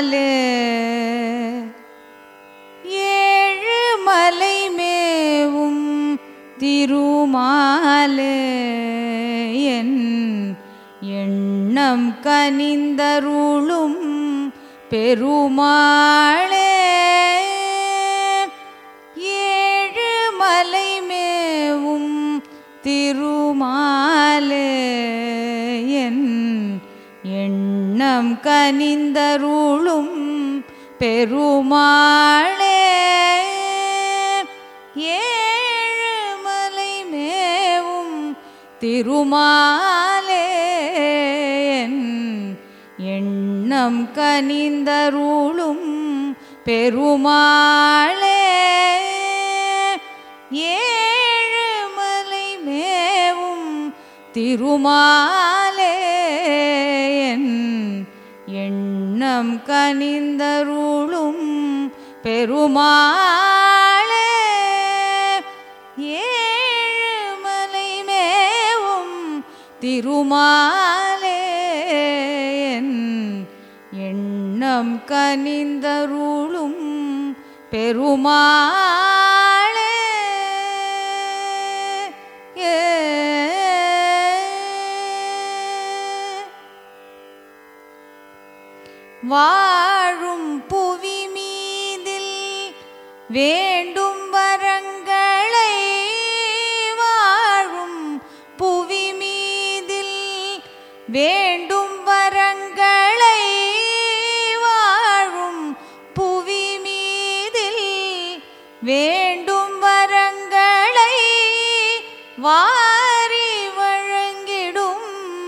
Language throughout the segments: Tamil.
திருமாலே ஏழு மலை மேவும் திருமாலே என் எண்ணம் கனிந்தருளும் பெருமாளே ஏழு மலை மேவும் திருமாலே என் எண்ணம் கனிந்தருளும் பெருமாளே ஏழு மலை மேவும் திருமாலே என் எண்ணம் கனிந்தருளும் பெருமாளே ஏழு மலை மேவும் திருமாலே என் எண்ணம் கனிந்தருளும் பெருமாளே ஏழு மலை மேவும் திருமாலே என் எண்ணம் கனிந்தருளும் பெருமாளே ஏ வாழும் புவி மீதில் வேண்டும் வரங்களை வாழும் புவி மீதில் வேண்டும் வரங்களை வாழும் புவி மீதில் வேண்டும் வரங்களை வாரி வழங்கிடும்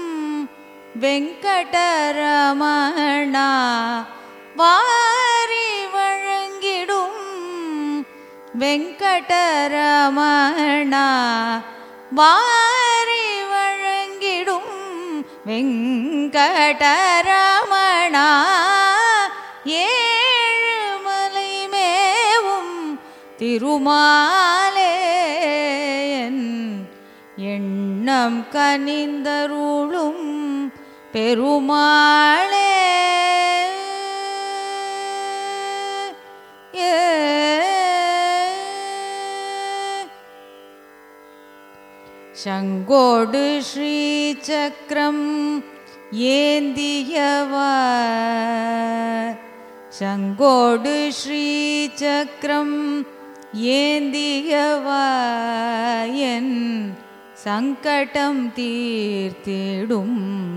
வெங்கடரமணா வாரி வழங்கிடும் வெங்கடரமணா வாரி வழங்கிடும் வெங்கடரமணா ஏழு மலை மேவும் திருமாலே என் எண்ணம் கனிந்தருளும் பெருமாளே ஏ சங்கோடு ஸ்ரீசக்கரம் ஏந்தியவர் சங்கோடு ஸ்ரீசக்கரம் ஏந்தியவாயன் சங்கடம் தீர்த்திடும்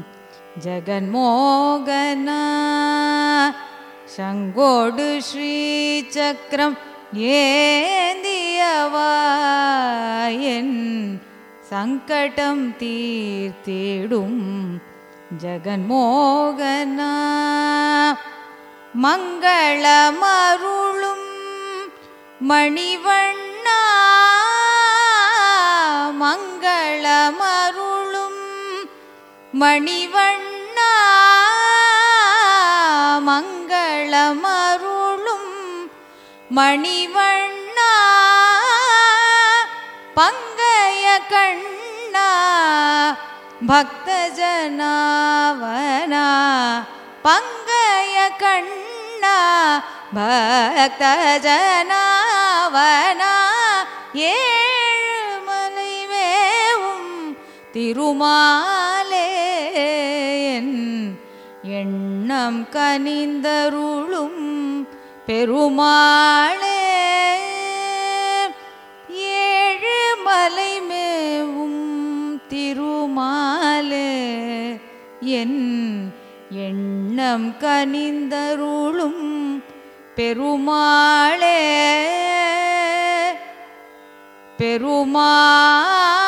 ஜெகன்மோகனா சங்கோடு ஸ்ரீசக்கரம் ஏந்தியவாயன் சங்கடம் தீர்த்திடும் ஜெகன்மோகனா மங்களமருளும் மணிவண்ணா மங்களமருளும் மணிவண்ணா மங்களமருளும் மணிவண்ணா பங்கய கண்ணா பக்தஜனாவனா பங்கய கண்ணா பக்தஜனாவனா ஏழு மலை மேவும் திருமாலே என் எண்ணம் கனிந்தருளும் பெருமாளே ஏழு மலை மேவும் திருமாலே என் எண்ணம் கனிந்தருளும் பெருமாளே பெருமாளே